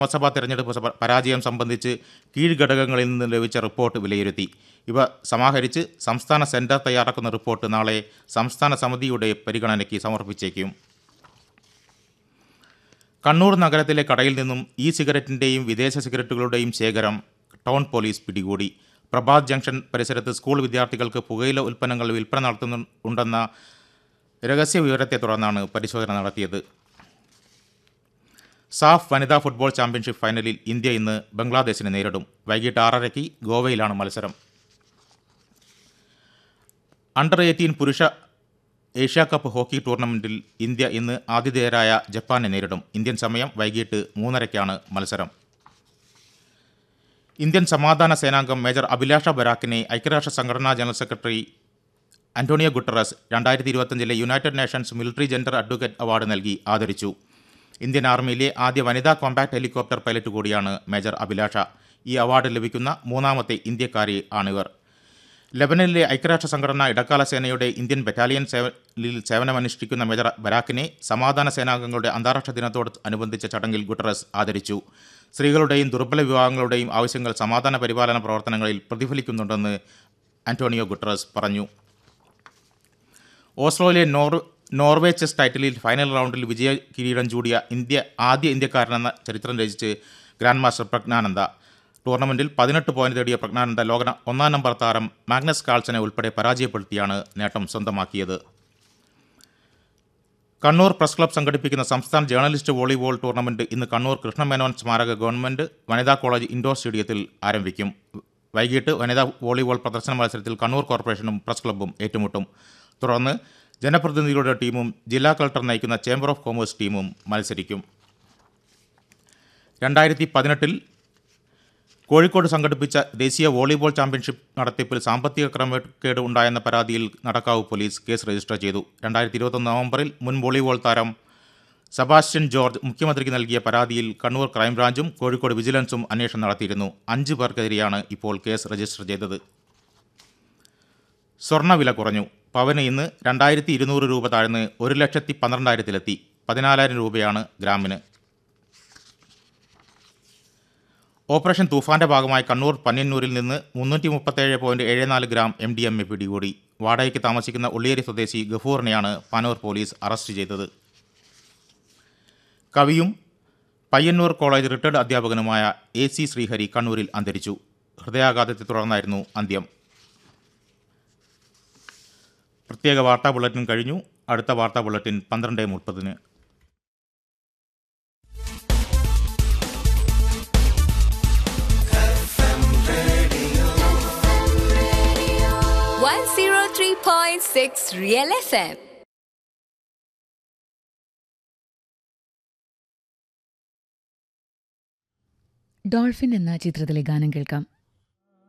നിയമസഭാ തെരഞ്ഞെടുപ്പ് സഭ- പരാജയം സംബന്ധിച്ച് കീഴ്ഘടകങ്ങളിൽ നിന്ന് ലഭിച്ച റിപ്പോർട്ട് വിലയിരുത്തി ഇവ സമാഹരിച്ച് സംസ്ഥാന സെന്റർ തയ്യാറാക്കുന്ന റിപ്പോർട്ട് നാളെ സംസ്ഥാന സമിതിയുടെ പരിഗണനയ്ക്ക് സമർപ്പിച്ചേക്കും കണ്ണൂർ നഗരത്തിലെ കടയിൽ നിന്നും ഇ സിഗരറ്റിൻ്റെയും വിദേശ സിഗരറ്റുകളുടെയും ശേഖരം ടൗൺ പോലീസ് പിടികൂടി പ്രഭാത് ജംഗ്ഷൻ പരിസരത്ത് സ്കൂൾ വിദ്യാർത്ഥികൾക്ക് പുകയില ഉൽപ്പന്നങ്ങൾ വിൽപ്പന നടത്തുന്നുണ്ടെന്ന രഹസ്യ വിവരത്തെ തുടർന്നാണ് പരിശോധന നടത്തിയത് സാഫ് വനിതാ ഫുട്ബോൾ ചാമ്പ്യൻഷിപ്പ് ഫൈനലിൽ ഇന്ത്യ ഇന്ന് ബംഗ്ലാദേശിനെ നേരിടും വൈകിട്ട് ആറരയ്ക്ക് ഗോവയിലാണ് മത്സരം അണ്ടർ എയ്റ്റീൻ പുരുഷ ഏഷ്യാ കപ്പ് ഹോക്കി ടൂർണമെൻറ്റിൽ ഇന്ത്യ ഇന്ന് ആതിഥേയരായ ജപ്പാനെ നേരിടും ഇന്ത്യൻ സമയം വൈകിട്ട് മൂന്നരയ്ക്കാണ് മത്സരം ഇന്ത്യൻ സമാധാന സേനാംഗം മേജർ അഭിലാഷ ബരാക്കിനെ ഐക്യരാഷ്ട്ര സംഘടനാ ജനറൽ സെക്രട്ടറി അന്റോണിയോ ഗുട്ടറസ് രണ്ടായിരത്തി ഇരുപത്തഞ്ചിലെ United Nations military gender advocate award നൽകി ആദരിച്ചു ഇന്ത്യൻ ആർമിയിലെ ആദ്യ വനിതാ കോമ്പാക്ട് ഹെലികോപ്റ്റർ പൈലറ്റ് കൂടിയാണ് മേജർ അഭിലാഷ ഈ അവാർഡ് ലഭിക്കുന്ന മൂന്നാമത്തെ ഇന്ത്യക്കാരി ആണിവർ ലബനനിലെ ഐക്യരാഷ്ട്ര സംഘടന ഇടക്കാല സേനയുടെ ഇന്ത്യൻ ബറ്റാലിയൻ സേവനിൽ സേവനമനുഷ്ഠിക്കുന്ന മേജർ ബരാക്കിനെ സമാധാന സേനാംഗങ്ങളുടെ അന്താരാഷ്ട്ര ദിനത്തോട് അനുബന്ധിച്ച ചടങ്ങിൽ ഗുട്ടറസ് ആദരിച്ചു സ്ത്രീകളുടെയും ദുർബല വിഭാഗങ്ങളുടെയും ആവശ്യങ്ങൾ സമാധാന പരിപാലന പ്രവർത്തനങ്ങളിൽ പ്രതിഫലിക്കുന്നുണ്ടെന്ന് ആന്റോണിയോ ഗുട്ടറസ് പറഞ്ഞു ഓസ്ട്രേലിയൻ നോർ നോർവേ ചെസ് ടൈറ്റിലിൽ ഫൈനൽ റൗണ്ടിൽ വിജയ കിരീടം ചൂടിയ ഇന്ത്യ ആദ്യ ഇന്ത്യക്കാരനെന്ന ചരിത്രം രചിച്ച് ഗ്രാൻഡ് മാസ്റ്റർ പ്രജ്ഞാനന്ദ ടൂർണമെന്റിൽ പതിനെട്ട് പോയിന്റ് നേടിയ പ്രജ്ഞാനന്ദ ലോക ഒന്നാം നമ്പർ താരം മാഗ്നസ് കാൾസനെ ഉൾപ്പെടെ പരാജയപ്പെടുത്തിയാണ് നേട്ടം സ്വന്തമാക്കിയത് കണ്ണൂർ പ്രസ് ക്ലബ് സംഘടിപ്പിക്കുന്ന സംസ്ഥാന ജേർണലിസ്റ്റ് വോളിബോൾ ടൂർണമെന്റ് ഇന്ന് കണ്ണൂർ കൃഷ്ണമേനോൻ സ്മാരക ഗവൺമെന്റ് വനിതാ കോളേജ് ഇൻഡോർ സ്റ്റേഡിയത്തിൽ ആരംഭിക്കും വൈകിട്ട് വനിതാ വോളിബോൾ പ്രദർശന മത്സരത്തിൽ കണ്ണൂർ കോർപ്പറേഷനും പ്രസ് ക്ലബ്ബും ഏറ്റുമുട്ടും തുടർന്ന് ജനപ്രതിനിധികളുടെ ടീമും ജില്ലാ കളക്ടർ നയിക്കുന്ന ചേംബർ ഓഫ് കോമേഴ്സ് ടീമും മത്സരിക്കും രണ്ടായിരത്തി പതിനെട്ടിൽ കോഴിക്കോട് സംഘടിപ്പിച്ച ദേശീയ വോളിബോൾ ചാമ്പ്യൻഷിപ്പ് നടത്തിപ്പിൽ സാമ്പത്തിക ക്രമക്കേട് ഉണ്ടായെന്ന പരാതിയിൽ നടക്കാവ് പോലീസ് കേസ് രജിസ്റ്റർ ചെയ്തു രണ്ടായിരത്തി ഇരുപത്തൊന്ന് നവംബറിൽ മുൻ വോളിബോൾ താരം സെബാസ്റ്റ്യൻ ജോർജ് മുഖ്യമന്ത്രിക്ക് നൽകിയ പരാതിയിൽ കണ്ണൂർ ക്രൈംബ്രാഞ്ചും കോഴിക്കോട് വിജിലൻസും അന്വേഷണം നടത്തിയിരുന്നു അഞ്ച് പേർക്കെതിരെയാണ് ഇപ്പോൾ കേസ് രജിസ്റ്റർ ചെയ്തത് സ്വർണ്ണവില കുറഞ്ഞു പവന് ഇന്ന് രണ്ടായിരത്തി ഇരുന്നൂറ് രൂപ താഴ്ന്ന് ഒരു ലക്ഷത്തി പന്ത്രണ്ടായിരത്തിലെത്തി പതിനാലായിരം രൂപയാണ് ഗ്രാമിന് ഓപ്പറേഷൻ തൂഫാന്റെ ഭാഗമായി കണ്ണൂർ പന്ന്യന്നൂരിൽ നിന്ന് മുന്നൂറ്റി മുപ്പത്തേഴ് പോയിന്റ് ഏഴ് നാല് gram M D M A പിടികൂടി വാടകയ്ക്ക് താമസിക്കുന്ന ഉള്ളിയേരി സ്വദേശി ഗഫൂറിനെയാണ് പാനൂർ പോലീസ് അറസ്റ്റ് ചെയ്തത് കവിയും പയ്യന്നൂർ കോളേജ് റിട്ടയർഡ് അധ്യാപകനുമായ എ സി ശ്രീഹരി കണ്ണൂരിൽ അന്തരിച്ചു ഹൃദയാഘാതത്തെ തുടർന്നായിരുന്നു അന്ത്യം പ്രത്യേക വാർത്താ ബുള്ളറ്റിൻ കഴിഞ്ഞു അടുത്ത വാർത്താ ബുള്ളറ്റിൻ പന്ത്രണ്ട് മുപ്പതിന് one zero three point six Real FM. Dolphin എന്ന ചിത്രത്തിലെ ഗാനം കേൾക്കാം